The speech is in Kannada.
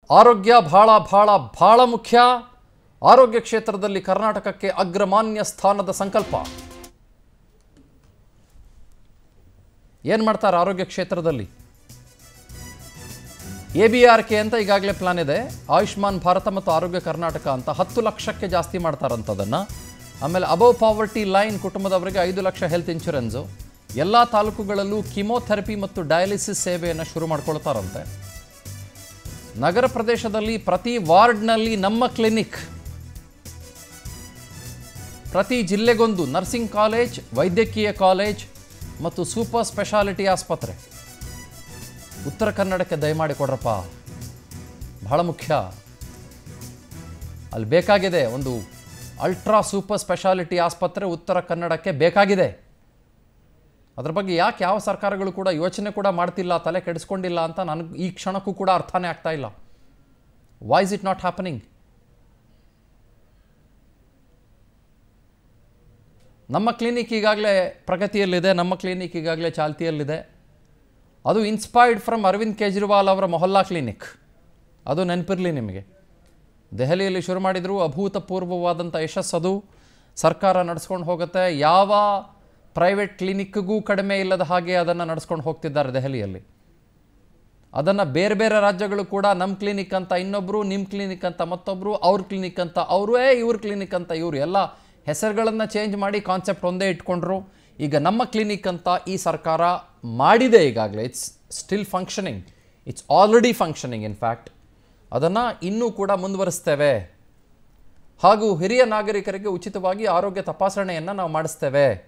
ಆರೋಗ್ಯ ಭಾಳ ಭಾಳ ಭಾಳ ಮುಖ್ಯ ಆರೋಗ್ಯ ಕ್ಷೇತ್ರದಲ್ಲಿ ಕರ್ನಾಟಕಕ್ಕೆ ಅಗ್ರಮಾನ್ಯ ಸ್ಥಾನದ ಸಂಕಲ್ಪ ಏನು ಮಾಡ್ತಾರೆ ಆರೋಗ್ಯ ಕ್ಷೇತ್ರದಲ್ಲಿ ಎ ಬಿ ಆರ್ ಕೆ ಅಂತ ಈಗಾಗಲೇ ಪ್ಲಾನ್ ಇದೆ ಆಯುಷ್ಮಾನ್ ಭಾರತ ಮತ್ತು ಆರೋಗ್ಯ ಕರ್ನಾಟಕ ಅಂತ ಹತ್ತು ಲಕ್ಷಕ್ಕೆ ಜಾಸ್ತಿ ಮಾಡ್ತಾರಂಥದನ್ನು ಆಮೇಲೆ ಅಬವ್ ಪಾವರ್ಟಿ ಲೈನ್ ಕುಟುಂಬದವರಿಗೆ ಐದು ಲಕ್ಷ ಹೆಲ್ತ್ ಇನ್ಶೂರೆನ್ಸು ಎಲ್ಲ ತಾಲೂಕುಗಳಲ್ಲೂ ಕಿಮೋಥೆರಪಿ ಮತ್ತು ಡಯಾಲಿಸಿಸ್ ಸೇವೆಯನ್ನು ಶುರು ಮಾಡ್ಕೊಳ್ತಾರಂತೆ ನಗರ ಪ್ರದೇಶದಲ್ಲಿ ಪ್ರತಿ ವಾರ್ಡ್ನಲ್ಲಿ ನಮ್ಮ ಕ್ಲಿನಿಕ್ ಪ್ರತಿ ಜಿಲ್ಲೆಗೊಂದು ನರ್ಸಿಂಗ್ ಕಾಲೇಜ್ ವೈದ್ಯಕೀಯ ಕಾಲೇಜ್ ಮತ್ತು ಸೂಪರ್ ಸ್ಪೆಷಾಲಿಟಿ ಆಸ್ಪತ್ರೆ ಉತ್ತರ ಕನ್ನಡಕ್ಕೆ ದಯಮಾಡಿ ಕೊಡ್ರಪ್ಪ ಬಹಳ ಮುಖ್ಯ ಅಲ್ಲಿ ಬೇಕಾಗಿದೆ ಒಂದು ಅಲ್ಟ್ರಾ ಸೂಪರ್ ಸ್ಪೆಷಾಲಿಟಿ ಆಸ್ಪತ್ರೆ ಉತ್ತರ ಕನ್ನಡಕ್ಕೆ ಬೇಕಾಗಿದೆ ಅದ್ರ ಬಗ್ಗೆ ಯಾಕೆ ಯಾವ ಸರ್ಕಾರಗಳು ಕೂಡ ಯೋಚನೆ ಕೂಡ ಮಾಡ್ತಿಲ್ಲ ತಲೆ ಕೆಡಿಸ್ಕೊಂಡಿಲ್ಲ ಅಂತ ನನಗೆ ಈ ಕ್ಷಣಕ್ಕೂ ಕೂಡ ಅರ್ಥನೇ ಆಗ್ತಾ ಇಲ್ಲ why is it not happening ನಮ್ಮ ಕ್ಲಿನಿಕ್ ಈಗಾಗಲೇ ಪ್ರಗತಿಯಲ್ಲಿದೆ ನಮ್ಮ ಕ್ಲಿನಿಕ್ ಈಗಾಗಲೇ ಚಾಲ್ತಿಯಲ್ಲಿದೆ ಅದು ಇನ್ಸ್ಪೈರ್ಡ್ ಫ್ರಮ್ ಅರವಿಂದ್ ಕೇಜ್ರಿವಾಲ್ ಅವರ ಮೊಹಲ್ಲಾ ಕ್ಲಿನಿಕ್ ಅದು ನೆನಪಿರಲಿ ನಿಮಗೆ ದೆಹಲಿಯಲ್ಲಿ ಶುರು ಮಾಡಿದ್ರು ಅಭೂತಪೂರ್ವವಾದಂಥ ಯಶಸ್ಸದು ಸರ್ಕಾರ ನಡೆಸ್ಕೊಂಡು ಹೋಗುತ್ತೆ ಯಾವ ಪ್ರೈವೇಟ್ ಕ್ಲಿನಿಕ್ಗೂ ಕಡಿಮೆ ಇಲ್ಲದ ಹಾಗೆ ಅದನ್ನು ನಡೆಸ್ಕೊಂಡು ಹೋಗ್ತಿದ್ದಾರೆ ದೆಹಲಿಯಲ್ಲಿ ಅದನ್ನು ಬೇರೆ ಬೇರೆ ರಾಜ್ಯಗಳು ಕೂಡ ನಮ್ಮ ಕ್ಲಿನಿಕ್ ಅಂತ ಇನ್ನೊಬ್ಬರು ನಿಮ್ಮ ಕ್ಲಿನಿಕ್ ಅಂತ ಮತ್ತೊಬ್ಬರು ಅವ್ರ ಕ್ಲಿನಿಕ್ ಅಂತ ಅವರೇ ಇವ್ರ ಕ್ಲಿನಿಕ್ ಅಂತ ಇವರು ಎಲ್ಲ ಹೆಸರುಗಳನ್ನು ಚೇಂಜ್ ಮಾಡಿ ಕಾನ್ಸೆಪ್ಟ್ ಒಂದೇ ಇಟ್ಕೊಂಡ್ರು ಈಗ ನಮ್ಮ ಕ್ಲಿನಿಕ್ ಅಂತ ಈ ಸರ್ಕಾರ ಮಾಡಿದೆ ಈಗಾಗಲೇ it's still functioning it's already functioning in fact ಅದನ್ನು ಇನ್ನೂ ಕೂಡ ಮುಂದುವರಿಸ್ತೇವೆ ಹಾಗೂ ಹಿರಿಯ ನಾಗರಿಕರಿಗೆ ಉಚಿತವಾಗಿ ಆರೋಗ್ಯ ತಪಾಸಣೆಯನ್ನು ನಾವು ಮಾಡಿಸ್ತೇವೆ